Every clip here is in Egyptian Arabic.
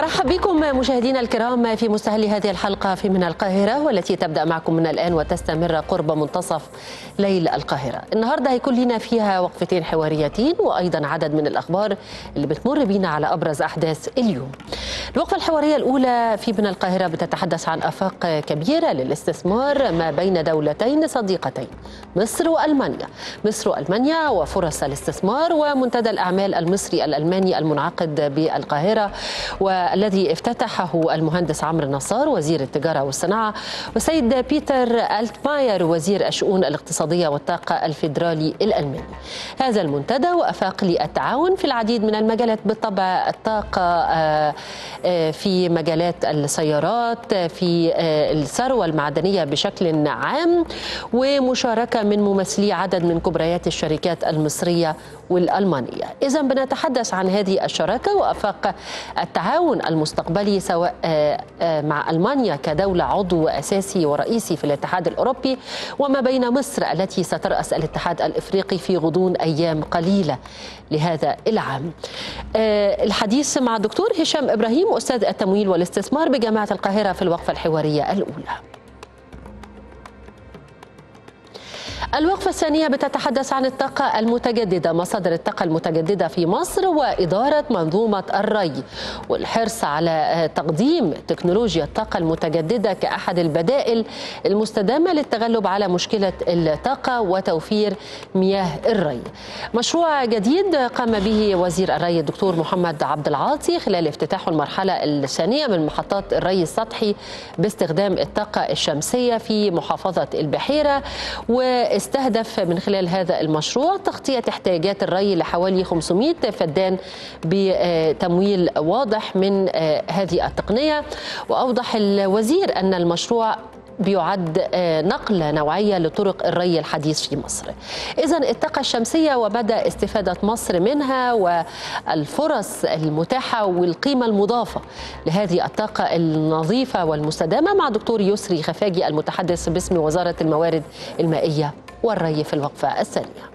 مرحب بكم مشاهدينا الكرام في مستهل هذه الحلقة في من القاهرة والتي تبدأ معكم من الآن وتستمر قرب منتصف ليل القاهرة النهاردة هيكون لنا فيها وقفتين حواريتين وأيضا عدد من الأخبار اللي بتمر بينا على أبرز أحداث اليوم الوقفة الحوارية الأولى في من القاهرة بتتحدث عن آفاق كبيرة للاستثمار ما بين دولتين صديقتين مصر وألمانيا مصر وألمانيا وفرص الاستثمار ومنتدى الأعمال المصري الألماني المنعقد بالقاهرة والذي افتتحه المهندس عمرو نصار وزير التجارة والصناعة والسيد بيتر ألتماير وزير الشؤون الاقتصادية والطاقة الفيدرالي الألماني هذا المنتدى وأفاق للتعاون في العديد من المجالات بالطبع الطاقة في مجالات السيارات في الثروة المعدنية بشكل عام ومشاركة من ممثلي عدد من كبريات الشركات المصرية والألمانية إذا بنتحدث عن هذه الشراكة وأفاق التعاون المستقبلي سواء مع ألمانيا كدولة عضو أساسي ورئيسي في الاتحاد الأوروبي وما بين مصر التي سترأس الاتحاد الإفريقي في غضون أيام قليلة لهذا العام الحديث مع الدكتور هشام إبراهيم أستاذ التمويل والاستثمار بجامعة القاهرة في الوقفة الحوارية الأولى الوقفة الثانية بتتحدث عن الطاقة المتجددة مصادر الطاقة المتجددة في مصر وإدارة منظومة الري والحرص على تقديم تكنولوجيا الطاقة المتجددة كأحد البدائل المستدامة للتغلب على مشكلة الطاقة وتوفير مياه الري مشروع جديد قام به وزير الري الدكتور محمد عبد العاطي خلال افتتاح المرحلة الثانية من محطات الري السطحي باستخدام الطاقة الشمسية في محافظة البحيرة و استهدف من خلال هذا المشروع تغطية احتياجات الري لحوالي 500 فدان بتمويل واضح من هذه التقنية وأوضح الوزير أن المشروع بيعد نقلة نوعية لطرق الري الحديث في مصر إذا الطاقة الشمسية وبدأ استفادة مصر منها والفرص المتاحة والقيمة المضافة لهذه الطاقة النظيفة والمستدامة مع دكتور يسري خفاجي المتحدث باسم وزارة الموارد المائية والري في الوقفة الثانية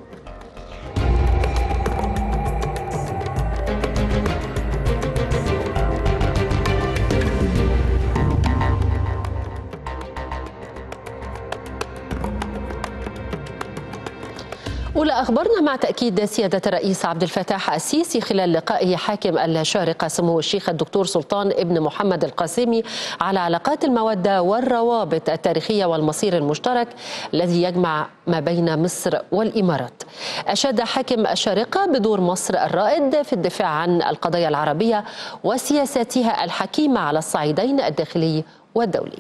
أولى أخبارنا مع تأكيد سيادة الرئيس عبد الفتاح السيسي خلال لقائه حاكم الشارقة سمو الشيخ الدكتور سلطان ابن محمد القاسمي على علاقات المودة والروابط التاريخية والمصير المشترك الذي يجمع ما بين مصر والإمارات أشاد حاكم الشارقة بدور مصر الرائد في الدفاع عن القضايا العربية وسياساتها الحكيمة على الصعيدين الداخلي والدولي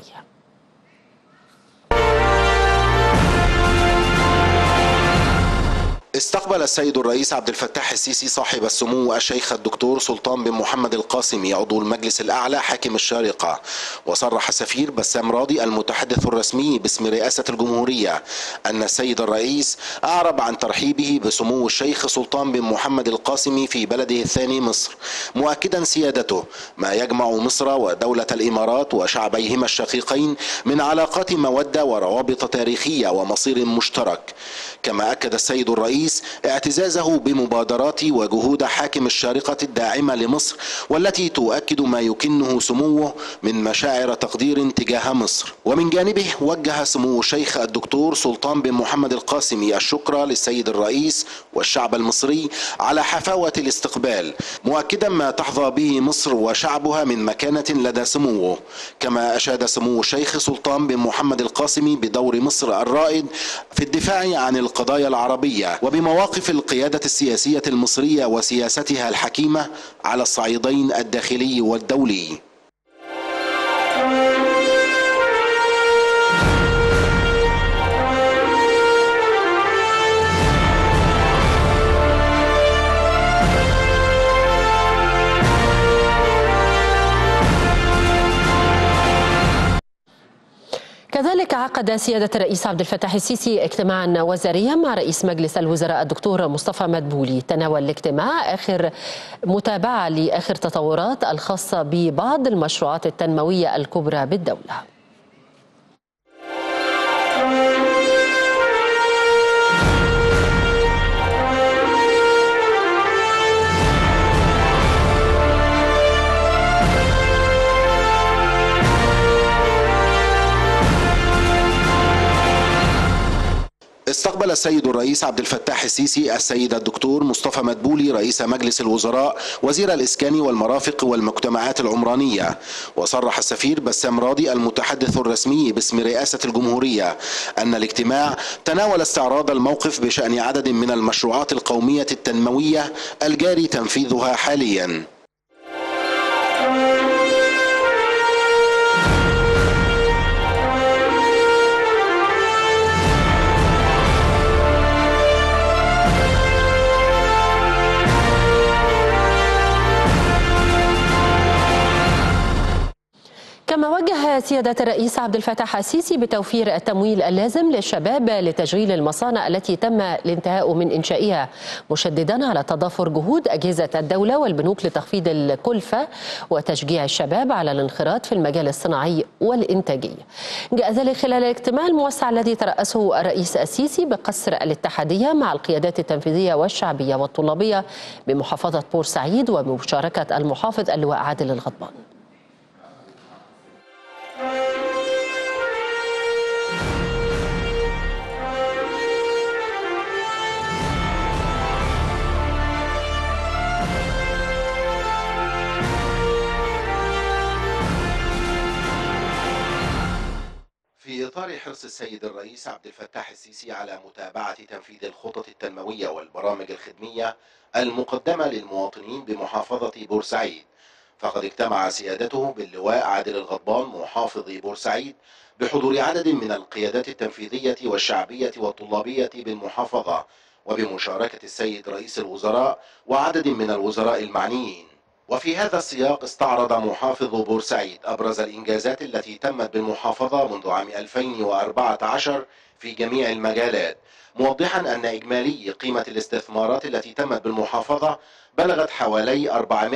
استقبل السيد الرئيس عبد الفتاح السيسي صاحب السمو الشيخ الدكتور سلطان بن محمد القاسمي عضو المجلس الأعلى حاكم الشارقة وصرح السفير بسام راضي المتحدث الرسمي باسم رئاسة الجمهورية أن السيد الرئيس أعرب عن ترحيبه بسمو الشيخ سلطان بن محمد القاسمي في بلده الثاني مصر مؤكدا سيادته ما يجمع مصر ودولة الإمارات وشعبيهما الشقيقين من علاقات مودة وروابط تاريخية ومصير مشترك كما أكد السيد الرئيس الرئيس اعتزازه بمبادرات وجهود حاكم الشارقة الداعمة لمصر والتي تؤكد ما يكنه سموه من مشاعر تقدير تجاه مصر ومن جانبه وجه سمو الشيخ الدكتور سلطان بن محمد القاسمي الشكر للسيد الرئيس والشعب المصري على حفاوة الاستقبال مؤكدا ما تحظى به مصر وشعبها من مكانة لدى سموه كما أشاد سمو الشيخ سلطان بن محمد القاسمي بدور مصر الرائد في الدفاع عن القضايا العربية وبمواقف القيادة السياسية المصرية وسياستها الحكيمة على الصعيدين الداخلي والدولي كذلك عقد سيادة الرئيس عبد الفتاح السيسي اجتماعا وزاريا مع رئيس مجلس الوزراء الدكتور مصطفى مدبولي تناول الاجتماع آخر متابعة لآخر تطورات الخاصة ببعض المشروعات التنموية الكبرى بالدولة واستقبل السيد الرئيس عبد الفتاح السيسي السيد الدكتور مصطفى مدبولي رئيس مجلس الوزراء وزير الإسكان والمرافق والمجتمعات العمرانية وصرح السفير بسام راضي المتحدث الرسمي باسم رئاسة الجمهورية أن الاجتماع تناول استعراض الموقف بشأن عدد من المشروعات القومية التنموية الجاري تنفيذها حالياً كما وجه سيادة الرئيس عبد الفتاح السيسي بتوفير التمويل اللازم للشباب لتشغيل المصانع التي تم الانتهاء من إنشائها مشددا على تضافر جهود أجهزة الدولة والبنوك لتخفيض الكلفة وتشجيع الشباب على الانخراط في المجال الصناعي والإنتاجي جاء ذلك خلال الاجتماع الموسع الذي ترأسه الرئيس السيسي بقصر الاتحادية مع القيادات التنفيذية والشعبية والطلابية بمحافظة بورسعيد وبمشاركة المحافظ اللواء عادل الغضبان في إطار حرص السيد الرئيس عبد الفتاح السيسي على متابعة تنفيذ الخطط التنموية والبرامج الخدمية المقدمة للمواطنين بمحافظة بورسعيد فقد اجتمع سيادته باللواء عادل الغضبان محافظ بورسعيد بحضور عدد من القيادات التنفيذية والشعبية والطلابية بالمحافظة وبمشاركة السيد رئيس الوزراء وعدد من الوزراء المعنيين وفي هذا السياق استعرض محافظ بورسعيد أبرز الإنجازات التي تمت بالمحافظة منذ عام 2014 في جميع المجالات موضحا أن إجمالي قيمة الاستثمارات التي تمت بالمحافظة بلغت حوالي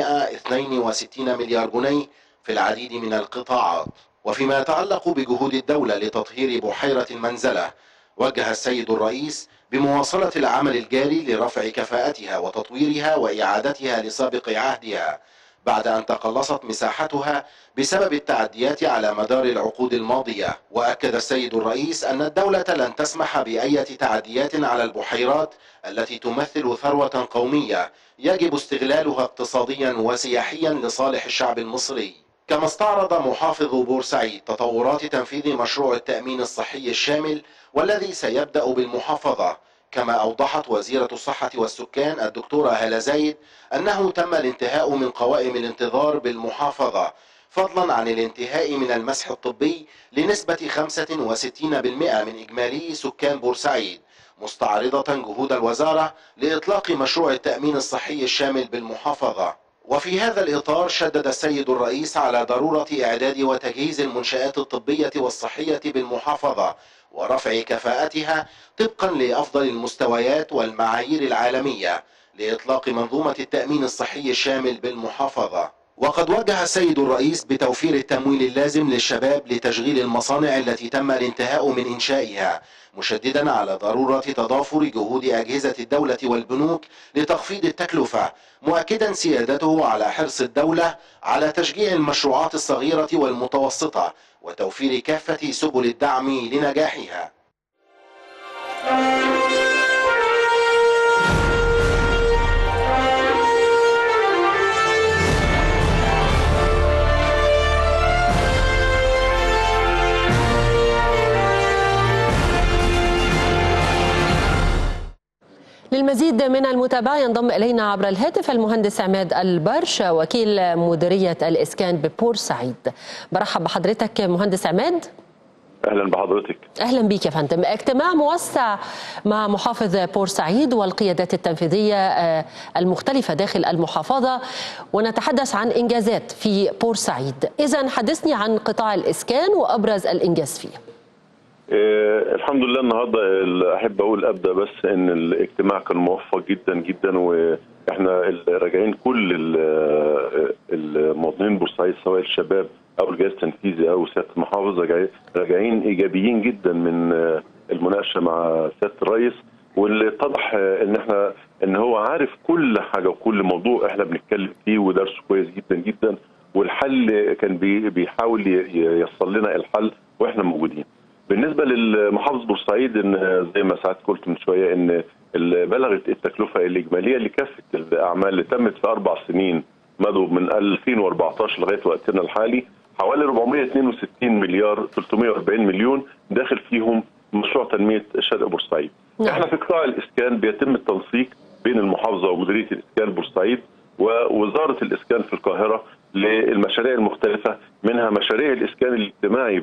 462 مليار جنيه في العديد من القطاعات وفيما يتعلق بجهود الدولة لتطهير بحيرة المنزلة وجه السيد الرئيس بمواصلة العمل الجاري لرفع كفاءتها وتطويرها وإعادتها لسابق عهدها بعد أن تقلصت مساحتها بسبب التعديات على مدار العقود الماضية وأكد السيد الرئيس أن الدولة لن تسمح بأي تعديات على البحيرات التي تمثل ثروة قومية يجب استغلالها اقتصاديا وسياحيا لصالح الشعب المصري كما استعرض محافظ بورسعيد تطورات تنفيذ مشروع التأمين الصحي الشامل والذي سيبدأ بالمحافظة كما أوضحت وزيرة الصحة والسكان الدكتورة هالة زايد أنه تم الانتهاء من قوائم الانتظار بالمحافظة فضلا عن الانتهاء من المسح الطبي لنسبة 65% من إجمالي سكان بورسعيد مستعرضة جهود الوزارة لإطلاق مشروع التأمين الصحي الشامل بالمحافظة وفي هذا الإطار شدد السيد الرئيس على ضرورة إعداد وتجهيز المنشآت الطبية والصحية بالمحافظة ورفع كفاءتها طبقا لأفضل المستويات والمعايير العالمية لإطلاق منظومة التأمين الصحي الشامل بالمحافظة وقد وجه السيد الرئيس بتوفير التمويل اللازم للشباب لتشغيل المصانع التي تم الانتهاء من إنشائها مشددا على ضرورة تضافر جهود أجهزة الدولة والبنوك لتخفيض التكلفة مؤكدا سيادته على حرص الدولة على تشجيع المشروعات الصغيرة والمتوسطة وتوفير كافة سبل الدعم لنجاحها للمزيد من المتابعة ينضم إلينا عبر الهاتف المهندس عماد البرش وكيل مديرية الإسكان ببورسعيد برحب بحضرتك مهندس عماد اهلا بحضرتك اهلا بك يا فندم اجتماع موسع مع محافظ بورسعيد والقيادات التنفيذيه المختلفه داخل المحافظه ونتحدث عن انجازات في بورسعيد اذا حدثني عن قطاع الاسكان وابرز الانجاز فيه إيه الحمد لله النهارده احب اقول ابدا بس ان الاجتماع كان موفق جدا جدا واحنا راجعين كل المواطنين بورسعيد سواء الشباب او الجهاز التنفيذي او سياده المحافظ راجعين ايجابيين جدا من المناقشه مع سياده الرئيس واللي اتضح ان احنا ان هو عارف كل حاجه وكل موضوع احنا بنتكلم فيه ودرسه كويس جدا جدا والحل كان بيحاول ييصل لنا الحل واحنا موجودين. بالنسبه لمحافظه بورسعيد ان زي ما ساعات قلت من شويه ان ال- بلغت التكلفه الاجماليه لكافه الاعمال اللي تمت في اربع سنين مضوا من 2014 لغايه وقتنا الحالي حوالي 462 مليار 340 مليون داخل فيهم مشروع تنميه شرق بورسعيد. نعم. احنا في قطاع الاسكان بيتم التنسيق بين المحافظه ومديريه الاسكان بورسعيد ووزاره الاسكان في القاهره للمشاريع المختلفه منها مشاريع الاسكان الاجتماعي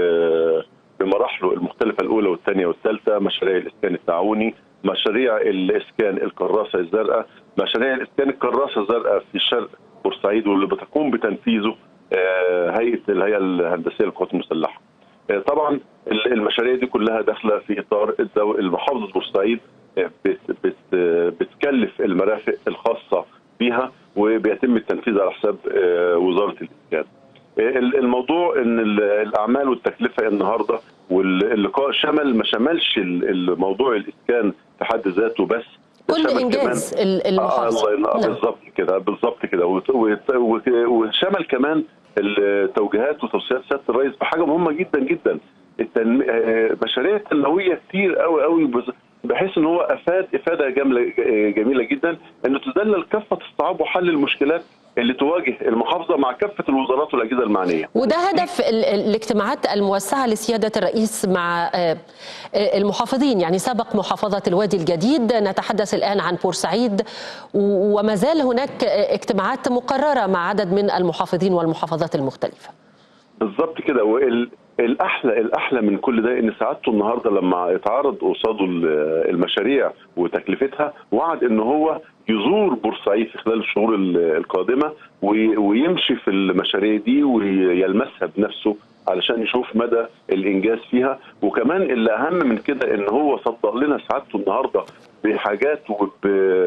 ب- بمراحله المختلفه الاولى والثانيه والثالثه، مشاريع الاسكان التعاوني، مشاريع الاسكان الكراسه الزرقاء، مشاريع الاسكان الكراسه الزرقاء في شرق بورسعيد واللي بتقوم بتنفيذه آه، هيئه الهيئه الهندسيه للقوات المسلحه. آه، طبعا ال- المشاريع دي كلها داخله في اطار الدو- محافظه بورسعيد آه، بت بت آه، بتكلف المرافق الخاصه بها وبيتم التنفيذ على حساب آه، وزاره الاسكان. آه، ال- الموضوع ان ال- الاعمال والتكلفه النهارده واللقاء شمل ما شملش ال- الموضوع الاسكان في حد ذاته بس ده كل شمل انجاز كمان ال- آه المحافظه الله ينور نعم. بالظبط كده بالظبط كده وت- وت- وت- وشمل كمان التوجيهات وتوصيات سياده الرئيس بحاجه مهمه جدا جدا التنم... آه، مشاريع تنمويه كتير قوي قوي بز- بحيث ان هو افاد افاده جمله آه، جميله جدا انه تدلل كافه الصعاب وحل المشكلات اللي تواجه المحافظه مع كافه الوزارات والاجهزه المعنيه. وده هدف ال- ال- الاجتماعات الموسعة لسيادة الرئيس مع آه، آه، المحافظين يعني سبق محافظة الوادي الجديد نتحدث الآن عن بورسعيد و- وما زال هناك آه، اجتماعات مقررة مع عدد من المحافظين والمحافظات المختلفة بالظبط كده والاحلى الاحلى من كل ده ان سعادته النهارده لما اتعرض قصاده ال- المشاريع وتكلفتها وعد ان هو يزور بورسعيد في خلال الشهور ال- القادمه وي- ويمشي في المشاريع دي ويلمسها بنفسه علشان يشوف مدى الانجاز فيها وكمان اللي اهم من كده ان هو صدق لنا سعادته النهارده بحاجات وب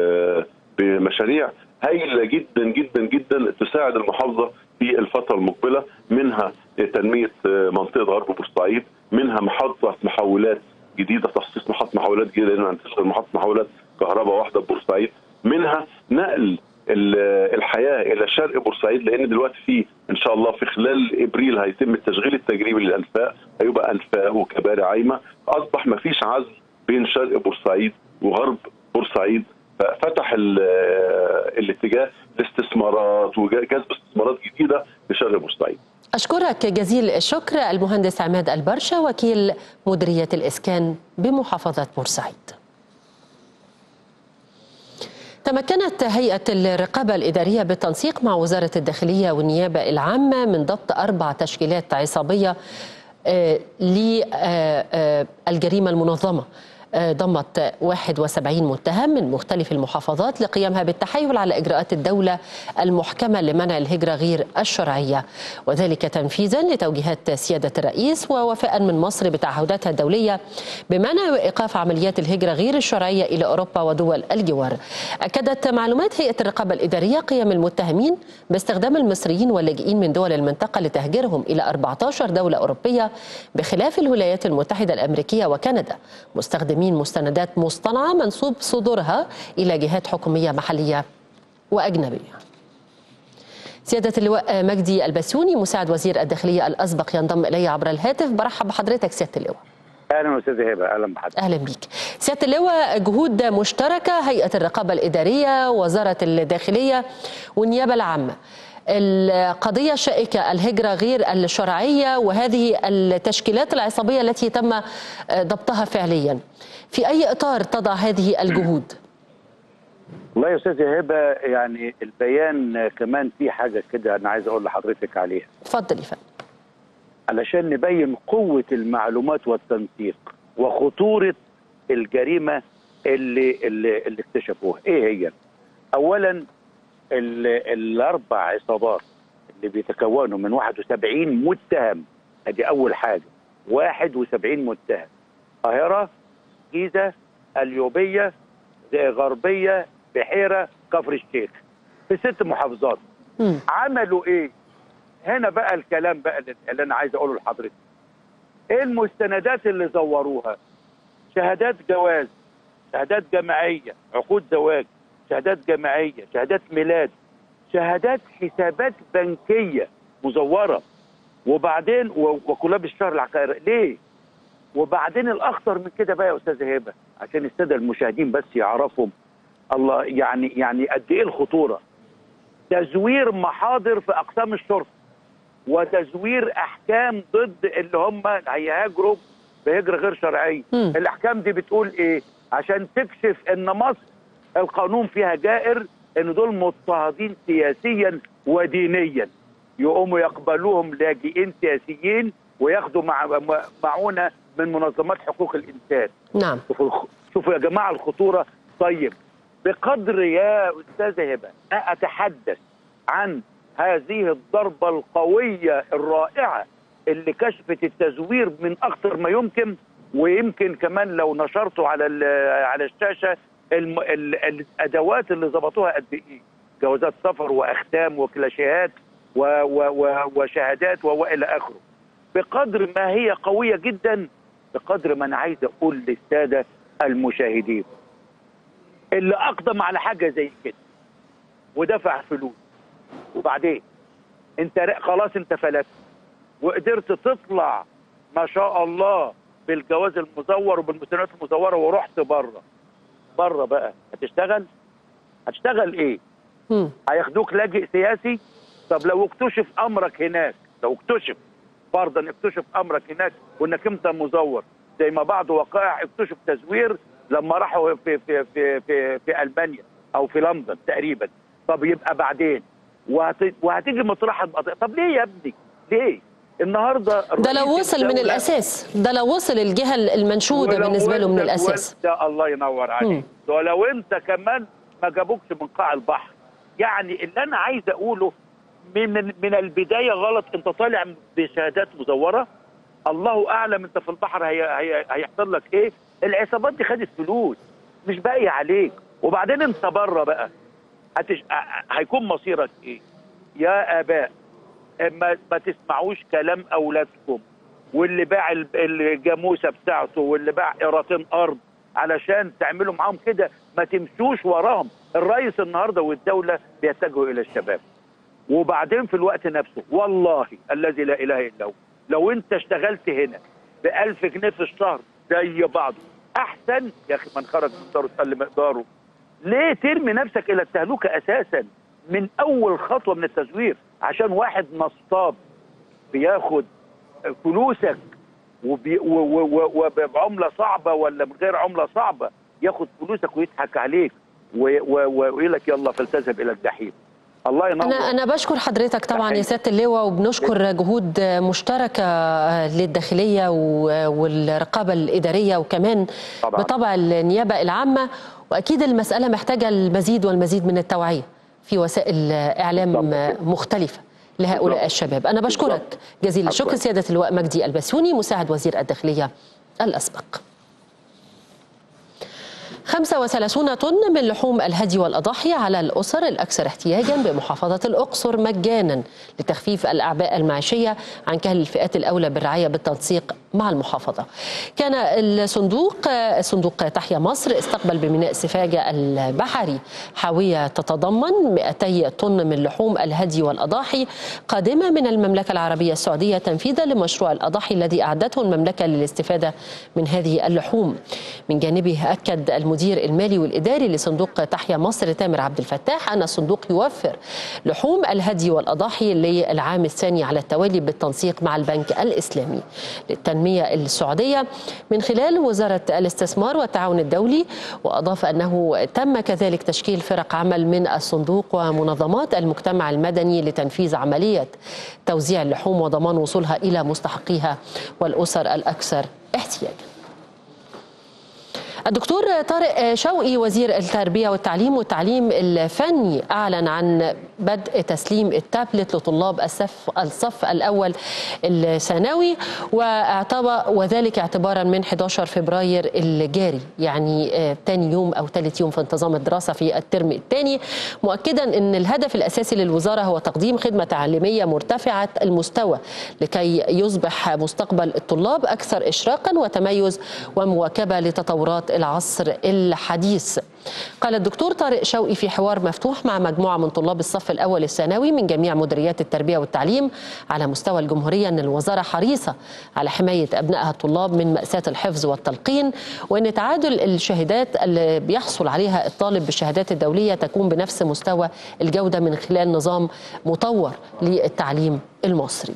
بمشاريع هايله جدا جدا جدا تساعد المحافظه في الفتره المقبله منها تنميه منطقه غرب بورسعيد منها محطه محولات جديده تخصيص محطه محولات جديده لان هنشتغل محطه محولات كهرباء واحده ببورسعيد منها نقل ال- الحياه الى شرق بورسعيد لان دلوقتي في ان شاء الله في خلال ابريل هيتم التشغيل التجريبي للانفاق هيبقى انفاق وكباري عايمه اصبح ما فيش عزل بين شرق بورسعيد وغرب بورسعيد ففتح ال- الاتجاه لاستثمارات وجذب استثمارات جديده لشرق بورسعيد أشكرك جزيل الشكر المهندس عماد البرشا وكيل مديرية الإسكان بمحافظة بورسعيد تمكنت هيئة الرقابة الإدارية بالتنسيق مع وزارة الداخلية والنيابة العامة من ضبط أربع تشكيلات عصابية للجريمة المنظمة آه، ضمت 71 متهم من مختلف المحافظات لقيامها بالتحايل على إجراءات الدولة المحكمة لمنع الهجرة غير الشرعية وذلك تنفيذا لتوجيهات سيادة الرئيس ووفاء من مصر بتعهداتها الدولية بمنع وإيقاف عمليات الهجرة غير الشرعية إلى أوروبا ودول الجوار أكدت معلومات هيئة الرقابة الإدارية قيام المتهمين باستخدام المصريين واللاجئين من دول المنطقة لتهجيرهم إلى 14 دولة أوروبية بخلاف الولايات المتحدة الأمريكية وكندا مستخدمين مستندات مصطنعة منسوب صدورها إلى جهات حكومية محلية وأجنبية سيادة اللواء مجدي البسيوني مساعد وزير الداخلية الأسبق ينضم إلي عبر الهاتف برحب بحضرتك سيادة اللواء اهلا استاذ هبه اهلا بحضرتك اهلا بيك. سياده اللواء جهود مشتركه هيئه الرقابه الاداريه وزاره الداخليه والنيابه العامه. القضيه الشائكه الهجره غير الشرعيه وهذه التشكيلات العصابيه التي تم ضبطها فعليا. في اي اطار تضع هذه الجهود؟ والله يا استاذ هبه يعني البيان كمان في حاجه كده انا عايز اقول لحضرتك عليها اتفضل يا فندم. علشان نبين قوه المعلومات والتنسيق وخطوره الجريمه اللي اللي, اللي اكتشفوها ايه هي اولا ال- الاربع عصابات اللي بيتكونوا من 71 متهم ادي اول حاجه 71 متهم القاهره جيزه اليوبيه غربيه بحيره كفر الشيخ في ست محافظات مم. عملوا ايه هنا بقى الكلام بقى اللي- اللي انا عايز اقوله لحضرتك ايه المستندات اللي زوروها شهادات جواز شهادات جماعيه عقود زواج شهادات جماعيه شهادات ميلاد شهادات حسابات بنكيه مزوره وبعدين و- وكلها بالشهر العقاري ليه وبعدين الاخطر من كده بقى يا استاذه هبه عشان الساده المشاهدين بس يعرفوا الله يعني يعني قد ايه الخطوره تزوير محاضر في اقسام الشرطه وتزوير احكام ضد اللي هم هيهاجروا بهجره غير شرعيه مم. الاحكام دي بتقول ايه عشان تكشف ان مصر القانون فيها جائر ان دول مضطهدين سياسيا ودينيا يقوموا يقبلوهم لاجئين سياسيين وياخدوا مع معونه من منظمات حقوق الانسان نعم شوفوا الخ- شوفوا يا جماعه الخطوره طيب بقدر يا استاذه هبه ما اتحدث عن هذه الضربه القويه الرائعه اللي كشفت التزوير من اكثر ما يمكن ويمكن كمان لو نشرته على ال- على الشاشه الم... ال... الادوات اللي ظبطوها قد ايه جوازات سفر واختام وكلاشيهات و... و... و... وشهادات والى اخره بقدر ما هي قويه جدا بقدر ما انا عايز اقول للساده المشاهدين اللي اقدم على حاجه زي كده ودفع فلوس وبعدين انت ر- خلاص انت فلت وقدرت تطلع ما شاء الله بالجواز المزور وبالمستندات المزوره ورحت بره بره بقى هتشتغل هتشتغل ايه مم. هياخدوك لاجئ سياسي طب لو اكتشف امرك هناك لو اكتشف فرضا اكتشف امرك هناك وانك انت مزور زي ما بعض وقائع اكتشف تزوير لما راحوا في في في في, في المانيا او في لندن تقريبا طب يبقى بعدين وهت... وهتيجي مطرحها القضية. طب ليه يا ابني ليه النهارده ده لو رئيس وصل من الدولة- الاساس ده لو وصل الجهه المنشوده ولو بالنسبه له من أنت- الاساس وأنت الله ينور مم. عليك ولو انت كمان ما جابوكش من قاع البحر يعني اللي انا عايز اقوله من من البدايه غلط انت طالع بشهادات مزوره الله اعلم انت في البحر هي هي هيحصل لك ايه العصابات دي خدت فلوس مش باقي عليك وبعدين انت بره بقى هتش... ه- هيكون مصيرك ايه يا اباء ما, ما تسمعوش كلام اولادكم واللي باع ال- الجاموسه بتاعته واللي باع قيراطين ارض علشان تعملوا معاهم كده ما تمشوش وراهم الرئيس النهارده والدوله بيتجهوا الى الشباب وبعدين في الوقت نفسه والله الذي لا اله الا هو لو انت اشتغلت هنا ب 1000 جنيه في الشهر زي بعض احسن يا اخي من خرج من داره قل مقداره ليه ترمي نفسك الى التهلكه اساسا من اول خطوه من التزوير عشان واحد نصاب بياخد فلوسك وبي- و- و- و- وبعمله صعبه ولا من غير عمله صعبه ياخد فلوسك ويضحك عليك و- و- ويقول لك يلا فلتذهب الى الجحيم الله ينور أنا أنا بشكر حضرتك طبعا يا سيادة اللواء وبنشكر جهود مشتركة للداخلية و- والرقابة الإدارية وكمان طبعاً. بطبع النيابة العامة وأكيد المسألة محتاجة المزيد والمزيد من التوعية في وسائل إعلام بالضبط. مختلفة لهؤلاء بالضبط. الشباب أنا بشكرك بالضبط. جزيل الشكر عفواً. سيادة اللواء مجدي البسيوني مساعد وزير الداخلية الأسبق 35 طن من لحوم الهدي والأضاحي على الأسر الأكثر احتياجا بمحافظة الأقصر مجانا لتخفيف الأعباء المعيشية عن كاهل الفئات الأولى بالرعاية بالتنسيق مع المحافظة كان الصندوق صندوق تحيا مصر استقبل بميناء سفاجة البحري حاوية تتضمن 200 طن من لحوم الهدي والأضاحي قادمة من المملكة العربية السعودية تنفيذا لمشروع الأضاحي الذي أعدته المملكة للاستفادة من هذه اللحوم من جانبه أكد المدير المالي والإداري لصندوق تحيا مصر تامر عبد الفتاح أن الصندوق يوفر لحوم الهدي والأضاحي للعام الثاني على التوالي بالتنسيق مع البنك الإسلامي للتنمية السعودية من خلال وزارة الاستثمار والتعاون الدولي وأضاف أنه تم كذلك تشكيل فرق عمل من الصندوق ومنظمات المجتمع المدني لتنفيذ عملية توزيع اللحوم وضمان وصولها إلى مستحقيها والأسر الأكثر احتياجاً الدكتور طارق شوقي وزير التربية والتعليم والتعليم الفني أعلن عن بدء تسليم التابلت لطلاب الصف الصف الأول الثانوي واعتبر وذلك اعتبارا من 11 فبراير الجاري يعني ثاني يوم أو ثالث يوم في انتظام الدراسة في الترم الثاني مؤكدا أن الهدف الأساسي للوزارة هو تقديم خدمة تعليمية مرتفعة المستوى لكي يصبح مستقبل الطلاب أكثر إشراقا وتميز ومواكبة لتطورات العصر الحديث قال الدكتور طارق شوقي في حوار مفتوح مع مجموعة من طلاب الصف الأول الثانوي من جميع مديريات التربية والتعليم على مستوى الجمهورية أن الوزارة حريصة على حماية أبنائها الطلاب من مأساة الحفظ والتلقين وأن تعادل الشهادات اللي بيحصل عليها الطالب بالشهادات الدولية تكون بنفس مستوى الجودة من خلال نظام مطور للتعليم المصري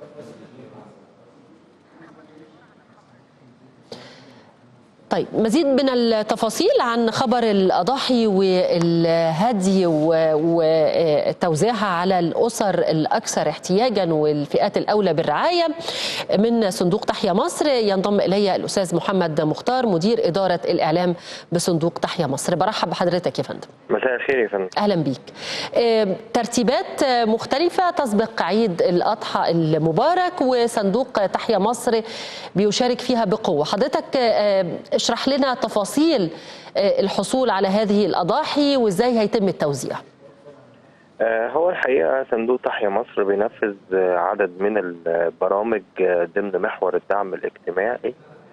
طيب مزيد من التفاصيل عن خبر الأضاحي والهدي وتوزيعها على الأسر الأكثر احتياجا والفئات الأولى بالرعاية من صندوق تحيا مصر ينضم إلي الأستاذ محمد مختار مدير إدارة الإعلام بصندوق تحيا مصر برحب بحضرتك يا فندم مساء الخير يا فندم أهلا بيك ترتيبات مختلفة تسبق عيد الأضحى المبارك وصندوق تحيا مصر بيشارك فيها بقوة حضرتك اشرح لنا تفاصيل الحصول على هذه الأضاحي وإزاي هيتم التوزيع هو الحقيقة صندوق تحيا مصر بينفذ عدد من البرامج ضمن محور الدعم الاجتماعي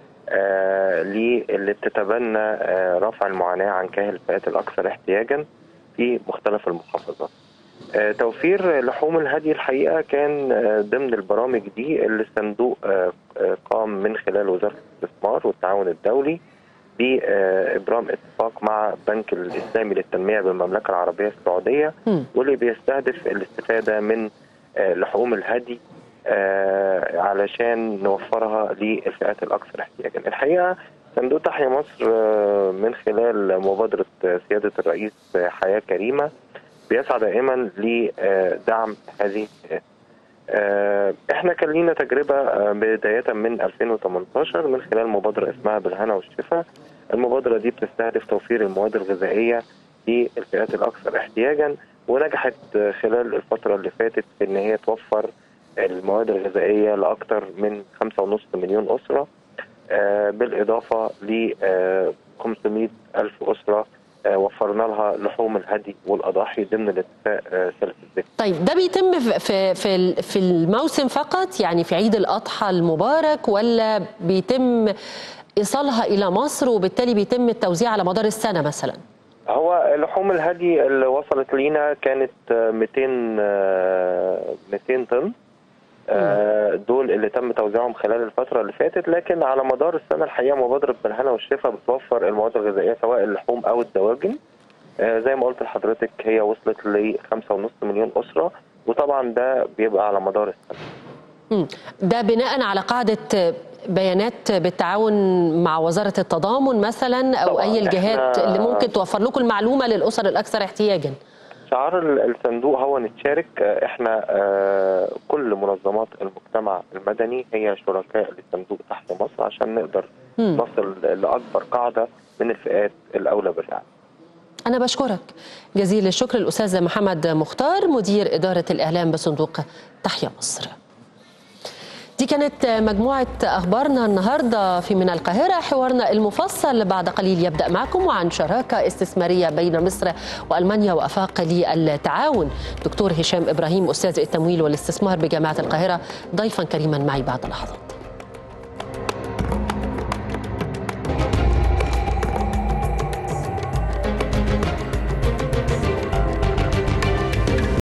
اللي بتتبنى رفع المعاناة عن كاهل الفئات الأكثر احتياجا في مختلف المحافظات توفير لحوم الهدي الحقيقة كان ضمن البرامج دي اللي الصندوق قام من خلال وزارة الاستثمار والتعاون الدولي بإبرام اتفاق مع البنك الإسلامي للتنمية بالمملكة العربية السعودية واللي بيستهدف الاستفادة من لحوم الهدي علشان نوفرها للفئات الأكثر احتياجا الحقيقة صندوق تحيا مصر من خلال مبادرة سيادة الرئيس حياة كريمة بيسعى دائما لدعم هذه الفئات احنا كان لينا تجربه بدايه من 2018 من خلال مبادره اسمها بالهنا والشفاء المبادره دي بتستهدف توفير المواد الغذائيه للفئات الاكثر احتياجا ونجحت خلال الفتره اللي فاتت في ان هي توفر المواد الغذائيه لاكثر من 5.5 مليون اسره بالاضافه ل 500 الف اسره وفرنا لها لحوم الهدي والاضاحي ضمن الاتفاق سلف الذكر. طيب ده بيتم في في في الموسم فقط يعني في عيد الاضحى المبارك ولا بيتم ايصالها الى مصر وبالتالي بيتم التوزيع على مدار السنه مثلا؟ هو لحوم الهدي اللي وصلت لينا كانت 200 200 طن دول اللي تم توزيعهم خلال الفترة اللي فاتت لكن على مدار السنة الحقيقة مبادرة بالهنا والشفاء بتوفر المواد الغذائية سواء اللحوم أو الدواجن زي ما قلت لحضرتك هي وصلت ل 5.5 مليون أسرة وطبعا ده بيبقى على مدار السنة ده بناء على قاعدة بيانات بالتعاون مع وزارة التضامن مثلا أو أي الجهات اللي ممكن توفر لكم المعلومة للأسر الأكثر احتياجا شعار الصندوق هو نتشارك احنا كل منظمات المجتمع المدني هي شركاء للصندوق تحت مصر عشان نقدر م. نصل لاكبر قاعده من الفئات الاولى بالرعايه. انا بشكرك جزيل الشكر الاستاذ محمد مختار مدير اداره الاعلام بصندوق تحيا مصر. دي كانت مجموعة أخبارنا النهاردة في من القاهرة حوارنا المفصل بعد قليل يبدأ معكم وعن شراكة استثمارية بين مصر وألمانيا وأفاق للتعاون دكتور هشام إبراهيم أستاذ التمويل والاستثمار بجامعة القاهرة ضيفا كريما معي بعد لحظات